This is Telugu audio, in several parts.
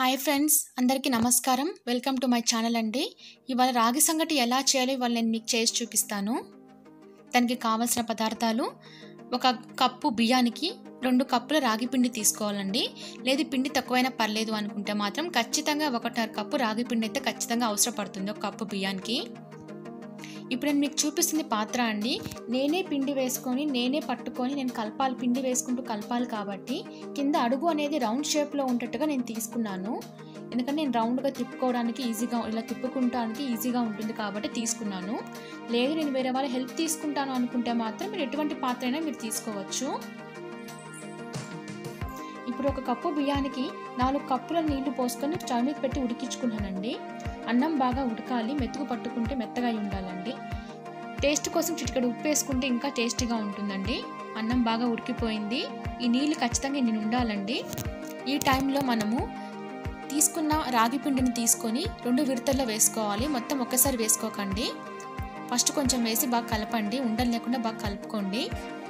హాయ్ ఫ్రెండ్స్ అందరికీ నమస్కారం వెల్కమ్ టు మై ఛానల్ అండి ఇవాళ రాగి సంగటి ఎలా చేయాలో ఇవాళ నేను మీకు చేసి చూపిస్తాను దానికి కావలసిన పదార్థాలు ఒక కప్పు బియ్యానికి రెండు కప్పుల రాగి పిండి తీసుకోవాలండి లేదు పిండి తక్కువైనా పర్లేదు అనుకుంటే మాత్రం ఖచ్చితంగా ఒకటిన్నర కప్పు రాగి పిండి అయితే ఖచ్చితంగా అవసరపడుతుంది ఒక కప్పు బియ్యానికి ఇప్పుడు నేను మీకు చూపిస్తుంది పాత్ర అండి నేనే పిండి వేసుకొని నేనే పట్టుకొని నేను కలపాలి పిండి వేసుకుంటూ కలపాలి కాబట్టి కింద అడుగు అనేది రౌండ్ షేప్లో ఉండేట్టుగా నేను తీసుకున్నాను ఎందుకంటే నేను రౌండ్గా తిప్పుకోవడానికి ఈజీగా ఇలా తిప్పుకుంటానికి ఈజీగా ఉంటుంది కాబట్టి తీసుకున్నాను లేదు నేను వేరే వాళ్ళ హెల్ప్ తీసుకుంటాను అనుకుంటే మాత్రం మీరు ఎటువంటి పాత్ర అయినా మీరు తీసుకోవచ్చు ఇప్పుడు ఒక కప్పు బియ్యానికి నాలుగు కప్పుల నీళ్లు పోసుకొని స్టవ్ మీద పెట్టి ఉడికించుకున్నానండి అన్నం బాగా ఉడకాలి మెతుకు పట్టుకుంటే మెత్తగా అయి ఉండాలండి టేస్ట్ కోసం చిటికెడు ఉప్పు వేసుకుంటే ఇంకా టేస్టీగా ఉంటుందండి అన్నం బాగా ఉడికిపోయింది ఈ నీళ్ళు ఖచ్చితంగా ఇన్ని ఉండాలండి ఈ టైంలో మనము తీసుకున్న రాగి పిండిని తీసుకొని రెండు విడతల్లో వేసుకోవాలి మొత్తం ఒక్కసారి వేసుకోకండి ఫస్ట్ కొంచెం వేసి బాగా కలపండి ఉండలు లేకుండా బాగా కలుపుకోండి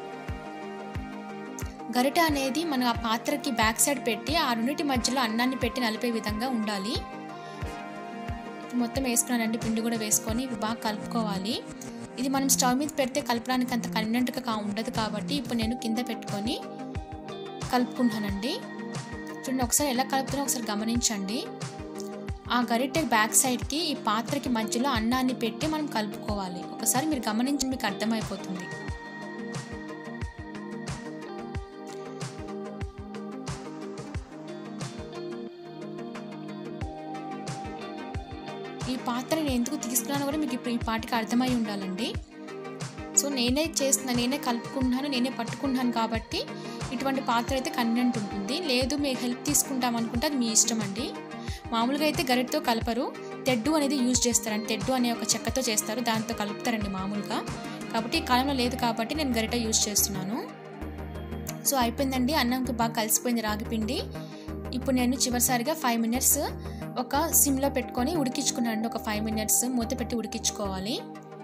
గరిట అనేది మనం ఆ పాత్రకి బ్యాక్ సైడ్ పెట్టి ఆ రెండింటి మధ్యలో అన్నాన్ని పెట్టి నలిపే విధంగా ఉండాలి మొత్తం వేసుకున్నానండి పిండి కూడా వేసుకొని ఇవి బాగా కలుపుకోవాలి ఇది మనం స్టవ్ మీద పెడితే కలపడానికి అంత కన్వీనెంట్గా కా ఉండదు కాబట్టి ఇప్పుడు నేను కింద పెట్టుకొని కలుపుకుంటానండి చూడండి ఒకసారి ఎలా కలుపుతున్నా ఒకసారి గమనించండి ఆ గరిటె బ్యాక్ సైడ్కి ఈ పాత్రకి మధ్యలో అన్నాన్ని పెట్టి మనం కలుపుకోవాలి ఒకసారి మీరు గమనించి మీకు అర్థమైపోతుంది ఈ పాత్ర నేను ఎందుకు తీసుకున్నానో కూడా మీకు ఇప్పుడు ఈ పాటికి అర్థమై ఉండాలండి సో నేనే చేస్తున్నా నేనే కలుపుకుంటున్నాను నేనే పట్టుకుంటున్నాను కాబట్టి ఇటువంటి పాత్ర అయితే కన్వీనెంట్ ఉంటుంది లేదు మీరు హెల్ప్ తీసుకుంటాం అనుకుంటే అది మీ ఇష్టం అండి మామూలుగా అయితే గరిటతో కలపరు తెడ్డు అనేది యూజ్ చేస్తారండి తెడ్డు అనే ఒక చెక్కతో చేస్తారు దాంతో కలుపుతారండి మామూలుగా కాబట్టి ఈ కాలంలో లేదు కాబట్టి నేను గరిట యూజ్ చేస్తున్నాను సో అయిపోయిందండి అన్నంకి బాగా కలిసిపోయింది రాగిపిండి ఇప్పుడు నేను చివరిసారిగా ఫైవ్ మినిట్స్ ఒక సిమ్లో పెట్టుకొని ఉడికించుకున్నాను ఒక ఫైవ్ మినిట్స్ మూత పెట్టి ఉడికించుకోవాలి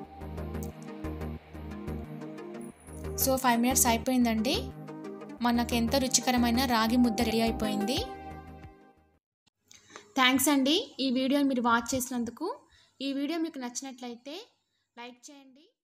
సో ఫైవ్ మినిట్స్ అయిపోయిందండి మనకు ఎంత రుచికరమైన రాగి ముద్ద రెడీ అయిపోయింది థ్యాంక్స్ అండి ఈ వీడియోని మీరు వాచ్ చేసినందుకు ఈ వీడియో మీకు నచ్చినట్లయితే లైక్ చేయండి